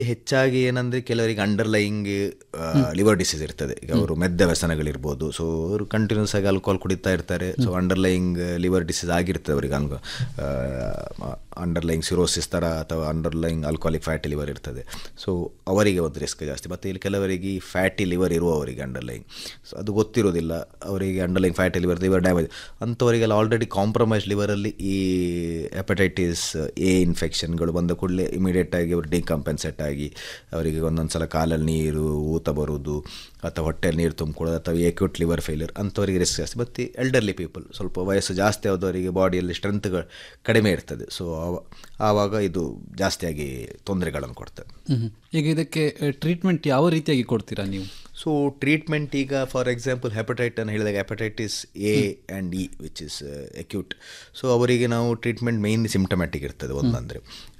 ಹೆಚ್ಚಾಗಿ ಏನಂದರೆ ಕೆಲವರಿಗೆ ಅಂಡರ್ಲೈಯಿಂಗ್ ಲಿವರ್ ಡಿಸೀಸ್ ಇರ್ತದೆ ಈಗ ಅವರು ಮೆದ್ದ ವ್ಯಸನಗಳಿರ್ಬೋದು ಸೊ ಅವರು ಕಂಟಿನ್ಯೂಸ್ ಆಗಿ ಆಲ್ಕೋಹಾಲ್ ಕುಡಿತಾ ಇರ್ತಾರೆ ಸೊ ಅಂಡರ್ಲೈಯಿಂಗ್ ಲಿವರ್ ಡಿಸೀಸ್ ಆಗಿರ್ತದೆ ಅವರಿಗೆ ಅನ್ಕೋ ಅಂಡರ್ಲೈಯಿಂಗ್ ಸಿರೋಸಿಸ್ ಥರ ಅಥವಾ ಅಂಡರ್ಲೈಯಿಂಗ್ ಆಲ್ಕೋಹಾಲಿಕ್ ಫ್ಯಾಟಿ ಲಿವರ್ ಇರ್ತದೆ ಸೊ ಅವರಿಗೆ ಒಂದು ರಿಸ್ಕ್ ಜಾಸ್ತಿ ಮತ್ತು ಇಲ್ಲಿ ಕೆಲವರಿಗೆ ಫ್ಯಾಟಿ ಲಿವರ್ ಇರುವವರಿಗೆ ಅಂಡರ್ಲೈಯಿಂಗ್ ಸೊ ಅದು ಗೊತ್ತಿರೋದಿಲ್ಲ ಅವರಿಗೆ underlying fatty liver liver damage ಅಂಥವರಿಗೆಲ್ಲ ಆಲ್ರೆಡಿ ಕಾಂಪ್ರಮೈಸ್ ಲಿವರಲ್ಲಿ ಈ ಹೆಪಟೈಟಿಸ್ ಎ ಇನ್ಫೆಕ್ಷನ್ಗಳು ಬಂದ ಕೂಡಲೇ ಇಮಿಡಿಯೇಟಾಗಿ ಅವರು ಡಿಕಂಪೆನ್ಸೇಟ್ ಆಗಿ ಅವರಿಗೆ ಒಂದೊಂದು ಸಲ ಕಾಲಲ್ಲಿ ನೀರು ಊತ ಬರೋದು ಅಥವಾ ಹೊಟ್ಟೆಯಲ್ಲಿ ನೀರು ತುಂಬಿಕೊಳ್ಳೋದು ಅಥವಾ ಏಕ್ಯೂಟ್ ಲಿವರ್ ಫೇಲ್ಯೂರ್ ಅಂಥವರಿಗೆ ರಿಸ್ಕ್ ಜಾಸ್ತಿ ಮತ್ತು ಎಲ್ಡರ್ಲಿ ಪೀಪಲ್ ಸ್ವಲ್ಪ ವಯಸ್ಸು ಜಾಸ್ತಿ ಆದವರಿಗೆ ಬಾಡಿಯಲ್ಲಿ ಸ್ಟ್ರೆಂತ್ಗಳು ಕಡಿಮೆ ಇರ್ತದೆ ಸೊ ಆವಾಗ ಇದು ಜಾಸ್ತಿಯಾಗಿ ತೊಂದರೆಗಳನ್ನು ಕೊಡ್ತದೆ ಹ್ಮ್. ಈಗ ಇದಕ್ಕೆ ಟ್ರೀಟ್ಮೆಂಟ್ ಯಾವ ರೀತಿಯಾಗಿ ಕೊಡ್ತೀರಾ ನೀವು ಸೊ ಟ್ರೀಟ್ಮೆಂಟ್ ಈಗ ಫಾರ್ ಎಕ್ಸಾಂಪಲ್ ಹೆಪಟೈಟ್ ಅನ್ನು ಹೇಳಿದಾಗ hepatitis A and E which is acute so ಅವರಿಗೆ ನಾವು ಟ್ರೀಟ್ಮೆಂಟ್ ಮೇಯ್ನ್ ಸಿಂಪ್ಟಮ್ಯಾಟಿಕ್ ಇರ್ತದೆ ಒಂದಂದರೆ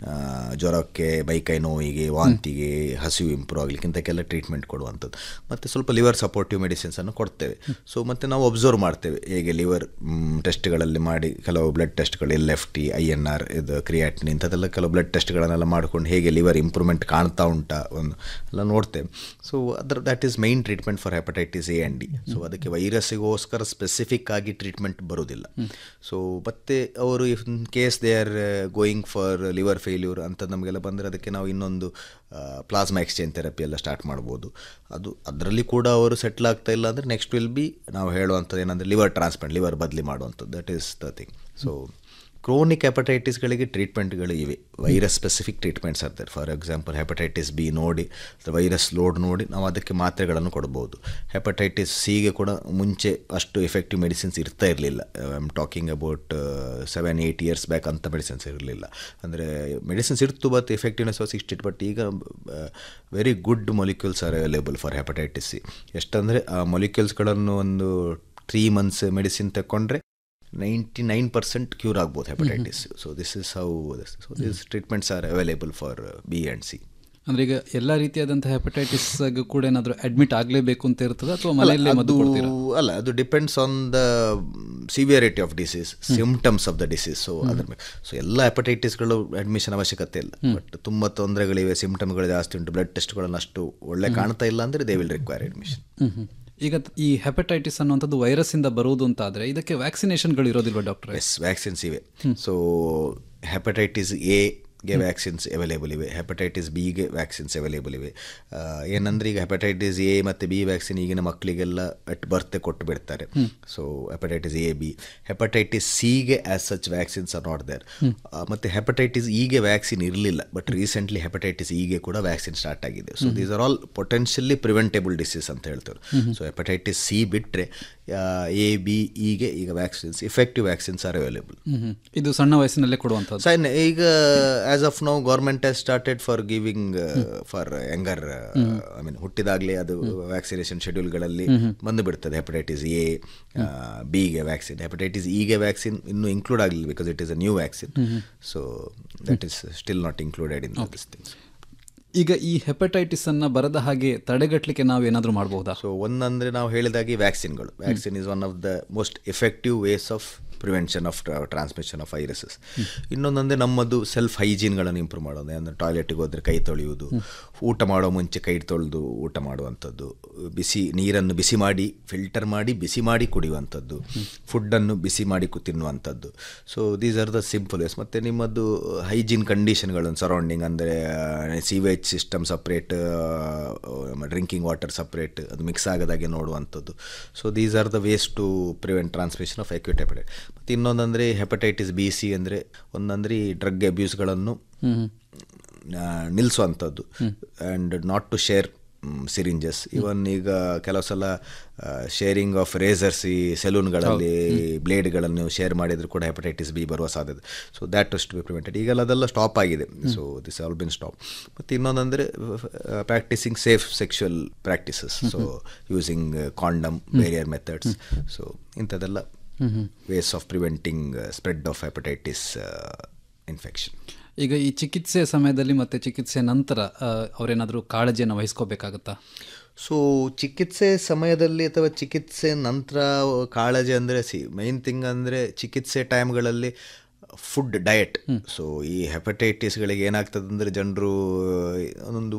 ಜ್ವರಕ್ಕೆ ಬೈಕೈ ನೋವಿಗೆ ವಾಂತಿಗೆ ಹಸಿವು ಇಂಪ್ರೂವ್ ಆಗಲಿಕ್ಕಿಂತಕ್ಕೆಲ್ಲ ಟ್ರೀಟ್ಮೆಂಟ್ ಕೊಡುವಂಥದ್ದು ಮತ್ತು ಸ್ವಲ್ಪ ಲಿವರ್ ಸಪೋರ್ಟಿವ್ ಮೆಡಿಸಿನ್ಸನ್ನು ಕೊಡ್ತೇವೆ ಸೊ ಮತ್ತು ನಾವು ಅಬ್ಸರ್ವ್ ಮಾಡ್ತೇವೆ ಹೇಗೆ ಲಿವರ್ ಟೆಸ್ಟ್ಗಳಲ್ಲಿ ಮಾಡಿ ಕೆಲವು ಬ್ಲಡ್ ಟೆಸ್ಟ್ಗಳು L F T I N R ಇದು ಕ್ರಿಯಾಟಿನ್ ಇಂಥದ್ದೆಲ್ಲ ಕೆಲವು ಬ್ಲಡ್ ಟೆಸ್ಟ್ಗಳನ್ನೆಲ್ಲ ಮಾಡ್ಕೊಂಡು ಹೇಗೆ ಲಿವರ್ ಇಂಪ್ರೂವ್ಮೆಂಟ್ ಕಾಣ್ತಾ ಉಂಟಾ ಒಂದು ಎಲ್ಲ ನೋಡ್ತೇವೆ ಸೊ ಅದರ that is main treatment for hepatitis A and D so ಅದಕ್ಕೆ ವೈರಸ್ಸಿಗೋಸ್ಕರ ಸ್ಪೆಸಿಫಿಕ್ ಆಗಿ ಟ್ರೀಟ್ಮೆಂಟ್ ಬರೋದಿಲ್ಲ ಸೊ ಮತ್ತೆ ಅವರು if case they are going for liver failure ಅಂತ ನಮಗೆಲ್ಲ ಬಂದರೆ ಅದಕ್ಕೆ ನಾವು ಇನ್ನೊಂದು ಪ್ಲಾಸ್ಮಾ ಎಕ್ಸ್ಚೇಂಜ್ ಥೆರಪಿ ಎಲ್ಲ ಸ್ಟಾರ್ಟ್ ಮಾಡ್ಬೋದು ಅದು ಅದರಲ್ಲಿ ಕೂಡ ಅವರು ಸೆಟ್ಲ್ ಆಗ್ತಾ ಇಲ್ಲ ಅಂದರೆ ನೆಕ್ಸ್ಟ್ ವಿಲ್ ಬಿ ನಾವು ಹೇಳುವಂಥದ್ದು ಏನಂದರೆ ಲಿವರ್ ಟ್ರಾನ್ಸ್ಪ್ಲಾಂಟ್ ಲಿವರ್ ಬದಲಿ ಮಾಡುವಂಥದ್ದು that is the thing so chronic ಹೆಪಟೈಟಿಸ್ಗಳಿಗೆ ಟ್ರೀಟ್ಮೆಂಟ್ಗಳು ಇವೆ ವೈರಸ್ ಸ್ಪೆಸಿಫಿಕ್ ಟ್ರೀಟ್ಮೆಂಟ್ಸ್ ಇರ್ತಾರೆ ಫಾರ್ ಎಕ್ಸಾಂಪಲ್ ಹೆಪಟೈಟಿಸ್ ಬಿ ನೋಡಿ ವೈರಸ್ ಲೋಡ್ ನೋಡಿ ನಾವು ಅದಕ್ಕೆ ಮಾತ್ರೆಗಳನ್ನು ಕೊಡ್ಬೋದು ಹೆಪಟೈಟಿಸ್ ಸಿಗೆ ಕೂಡ ಮುಂಚೆ ಅಷ್ಟು ಎಫೆಕ್ಟಿವ್ ಮೆಡಿಸಿನ್ಸ್ ಇರ್ತಾ ಇರಲಿಲ್ಲ I am talking about seven eight years back ಅಂಥ ಮೆಡಿಸಿನ್ಸ್ ಇರಲಿಲ್ಲ ಅಂದರೆ ಮೆಡಿಸಿನ್ಸ್ ಇರ್ತು but effectiveness was sixty but ಈಗ very good molecules are available for hepatitis C ಎಷ್ಟಂದರೆ ಆ ಮೊಲಿಕ್ಯೂಲ್ಸ್ಗಳನ್ನು ಒಂದು ತ್ರೀ ಮಂತ್ಸ್ ಮೆಡಿಸಿನ್ ತಗೊಂಡ್ರೆ ನೈಂಟಿ ನೈನ್ ಪರ್ಸೆಂಟ್ ಕ್ಯೂರ್ ಆಗ್ಬೋದು hepatitis so this is how this so this treatments are available for B and C ಅಂದ್ರೆ ಈಗ ಎಲ್ಲ ರೀತಿಯಾದಂತಹ ಹೆಪಟೈಟಿಸ್ ಕೂಡ ಏನಾದರೂ ಅಡ್ಮಿಟ್ ಆಗಲೇಬೇಕು ಅಂತ ಇರ್ತದೆ ಅಥವಾ ಮನೆಯಲ್ಲೇ ಮದ್ದು ಕೊಡ್ತೀರಾ ಅಲ್ಲ ಅದು depends on the severity of disease symptoms of the disease so ಅದ್ರ ಮೇಲೆ ಸೊ ಎಲ್ಲ ಹೆಪಟೈಟಿಸ್ಗಳು ಅಡ್ಮಿಷನ್ ಅವಶ್ಯಕತೆ ಇಲ್ಲ ಬಟ್ ತುಂಬ ತೊಂದರೆಗಳಿವೆ ಸಿಂಪ್ಟಮ್ಗಳು ಜಾಸ್ತಿ ಉಂಟು ಬ್ಲಡ್ ಟೆಸ್ಟ್ಗಳನ್ನು ಅಷ್ಟು ಒಳ್ಳೆ ಕಾಣ್ತಾ ಇಲ್ಲ ಅಂದರೆ they will require admission hmm hmm. ಈಗ ತ- ಈ ಹೆಪಟೈಟಿಸ್ ಅನ್ನುವಂಥದ್ದು ವೈರಸ್ ಇಂದ ಬರುವುದು ಅಂತ ಆದ್ರೆ ಇದಕ್ಕೆ ವ್ಯಾಕ್ಸಿನೇಷನ್ಗಳು ಇರೋದಿಲ್ವಾ ಡಾಕ್ಟ್ರೆ ಎಸ್ ವ್ಯಾಕ್ಸಿನ್ಸ್ ಇವೆ ಸೊ ಹೆಪಟೈಟಿಸ್ ಎ ಗೆ ವ್ಯಾಕ್ಸಿನ್ಸ್ ಅವೈಲೇಬಲ್ ಇವೆ ಹೆಪಟೈಟಿಸ್ ಬಿಗೆ ವ್ಯಾಕ್ಸಿನ್ಸ್ ಅವೈಲೇಬಲ್ ಇವೆ ಆ, ಏನಂದ್ರೆ ಈಗ ಹೆಪಟೈಟಿಸ್ ಎ ಮತ್ತು ಬಿ ವ್ಯಾಕ್ಸಿನ್ ಈಗಿನ ಮಕ್ಕಳಿಗೆಲ್ಲ ಅಟ್ ಬರ್ತೆ ಕೊಟ್ಟು ಬಿಡ್ತಾರೆ so hepatitis A B hepatitis ಸಿಗೆ as such vaccines are not there ಮತ್ತು ಹೆಪಟೈಟಿಸ್ ಇಗೆ ವ್ಯಾಕ್ಸಿನ್ ಇರಲಿಲ್ಲ ಬಟ್ ರೀಸೆಂಟ್ಲಿ ಹೆಪಟೈಟಿಸ್ ಇಗೆ ಕೂಡ ವ್ಯಾಕ್ಸಿನ್ ಸ್ಟಾರ್ಟ್ ಆಗಿದೆ so these are all potentially preventable disease ಅಂತ ಹೇಳ್ತಾರೆ ಸೊ ಹೆಪಟೈಟಿಸ್ ಸಿ ಬಿಟ್ಟರೆ ಎ ಬಿ ಇಗೆ ಈಗ vaccines effective vaccines are available hmm hmm. ಇದು ಸಣ್ಣ ವಯಸ್ಸಿನಲ್ಲೇ ಕೊಡುವಂಥದ್ದು ಸೈನ್ ಈಗ as of now government has started for giving for younger I mean ಹುಟ್ಟಿದಾಗಲೇ ಅದು ವ್ಯಾಕ್ಸಿನೇಷನ್ ಶೆಡ್ಯೂಲ್ಗಳಲ್ಲಿ ಬಂದು ಬಿಡ್ತದೆ ಹೆಪಟೈಟಿಸ್ ಎ ಬಿಗೆ ವ್ಯಾಕ್ಸಿನ್ ಹೆಪಟೈಟಿಸ್ ಇಗೆ ವ್ಯಾಕ್ಸಿನ್ ಇನ್ನೂ ಇನ್ಕ್ಲೂಡ್ ಆಗಲಿಲ್ಲ because it is a new vaccine so that is still not included in this things ಈಗ ಈ ಹೆಪಟೈಟಿಸ್ ಅನ್ನ ಬರದ ಹಾಗೆ ತಡೆಗಟ್ಟಲಿಕ್ಕೆ ನಾವು ಏನಾದರೂ ಮಾಡಬಹುದಾ ಸೊ ಒಂದಂದರೆ ನಾವು ಹೇಳಿದಾಗೆ ವ್ಯಾಕ್ಸಿನ್ಗಳು vaccine is one of the most effective ways of prevention of transmission of viruses ಇನ್ನೊಂದಂದರೆ ನಮ್ಮದು ಸೆಲ್ಫ್ ಹೈಜೀನ್ಗಳನ್ನು ಇಂಪ್ರೂವ್ ಮಾಡೋದು ಅಂದರೆ ಟಾಯ್ಲೆಟಿಗೆ ಹೋದರೆ ಕೈ ತೊಳೆಯುವುದು ಊಟ ಮಾಡೋ ಮುಂಚೆ ಕೈ ತೊಳೆದು ಊಟ ಮಾಡುವಂಥದ್ದು ಬಿಸಿ ನೀರನ್ನು ಬಿಸಿ ಮಾಡಿ ಫಿಲ್ಟರ್ ಮಾಡಿ ಬಿಸಿ ಮಾಡಿ ಕುಡಿಯುವಂಥದ್ದು ಫುಡ್ಡನ್ನು ಬಿಸಿ ಮಾಡಿ ಕು ತಿನ್ನುವಂಥದ್ದು so these are the simple ways ಮತ್ತು ನಿಮ್ಮದು ಹೈಜೀನ್ ಕಂಡೀಷನ್ಗಳನ್ನು ಸರೌಂಡಿಂಗ್ ಅಂದರೆ sewage system separate drinking water separate ಅದು ಮಿಕ್ಸ್ ಆಗದಾಗೆ ನೋಡುವಂಥದ್ದು so these are the ways to prevent transmission of acute hepatitis ಮತ್ತು ಇನ್ನೊಂದಂದರೆ ಹೆಪಟೈಟಿಸ್ ಬಿ ಸಿ ಅಂದರೆ ಒಂದಂದರೆ ಈ ಡ್ರಗ್ ಅಬ್ಯೂಸ್ಗಳನ್ನು ನಿಲ್ಲಿಸುವಂಥದ್ದು and not to share syringes even ಈಗ ಕೆಲವು ಸಲ ಶೇರಿಂಗ್ ಆಫ್ ರೇಸರ್ಸ್ ಈ ಸೆಲೂನ್ಗಳಲ್ಲಿ ಬ್ಲೇಡ್ಗಳನ್ನು ಶೇರ್ ಮಾಡಿದ್ರು ಕೂಡ ಹೆಪಟೈಟಿಸ್ ಬಿ ಬರುವ ಸಾಧ್ಯತೆ so that to be prevented ಈಗೆಲ್ಲ ಅದೆಲ್ಲ ಸ್ಟಾಪ್ ಆಗಿದೆ so this all been stop ಮತ್ತು ಇನ್ನೊಂದಂದರೆ practising safe sexual practices so using condom barrier methods so ಇಂಥದ್ದೆಲ್ಲ ways of preventing spread of hepatitis infection ಈಗ ಈ ಚಿಕಿತ್ಸೆ ಸಮಯದಲ್ಲಿ ಮತ್ತೆ ಚಿಕಿತ್ಸೆ ನಂತರ ಆ, ಅವರೇನಾದರೂ ಕಾಳಜಿಯನ್ನು ವಹಿಸ್ಕೋಬೇಕಾಗತ್ತಾ ಸೊ ಚಿಕಿತ್ಸೆ ಸಮಯದಲ್ಲಿ ಅಥವಾ ಚಿಕಿತ್ಸೆ ನಂತರ ಕಾಳಜಿ ಅಂದರೆ ಸಿ ಮೈನ್ ಥಿಂಗ್ ಅಂದರೆ ಚಿಕಿತ್ಸೆ ಟೈಮ್ಗಳಲ್ಲಿ ಫುಡ್ ಡಯಟ್ ಸೊ ಈ ಹೆಪಟೈಟಿಸ್ಗಳಿಗೆ ಏನಾಗ್ತದೆ ಅಂದರೆ ಜನರು ಒಂದೊಂದು